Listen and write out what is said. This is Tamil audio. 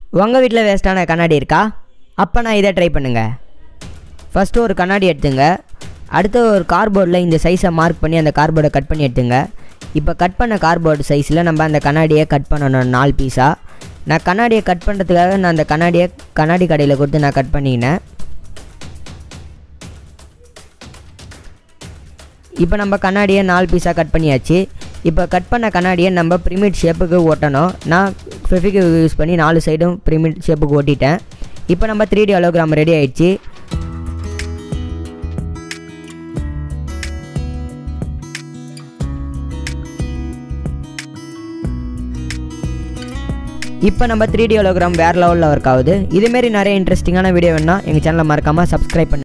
உங்கள் வீட்டில் வேஸ்ட்டான கண்ணாடி இருக்கா அப்போ நான் இதை ட்ரை பண்ணுங்கள் ஃபஸ்ட்டு ஒரு கண்ணாடி எடுத்துங்க அடுத்து ஒரு கார்போர்டில் இந்த சைஸை மார்க் பண்ணி அந்த கார்போர்டை கட் பண்ணி எடுத்துங்க இப்போ கட் பண்ண கார்போர்டு சைஸில் நம்ம அந்த கண்ணாடியை கட் பண்ணணும் நாலு பீஸாக நான் கண்ணாடியை கட் பண்ணுறதுக்காக நான் அந்த கண்ணாடியை கண்ணாடி கடையில் கொடுத்து நான் கட் பண்ணிக்கினேன் இப்போ நம்ம கண்ணாடியை நாலு பீஸாக கட் பண்ணியாச்சு இப்போ கட் பண்ண கண்ணாடியை நம்ம பிரிமிட் ஷேப்புக்கு ஓட்டணும் நான் ஃபெஃபிக்கு யூஸ் பண்ணி நாலு சைடும் பிரிமிட் ஷேப்புக்கு ஓட்டிட்டேன் இப்போ நம்ம த்ரீ டி அலோகிராம் ரெடி ஆயிடுச்சு இப்போ நம்ம த்ரீ டி ஹோலோகிராம் வேறு லெவலில் ஒர்க் ஆகுது இதுமாரி நிறைய இன்ட்ரெஸ்டிங்கான வீடியோ வேணால் எங்கள் சேனலை மறக்காமல் சப்ஸ்கிரைப் பண்ணு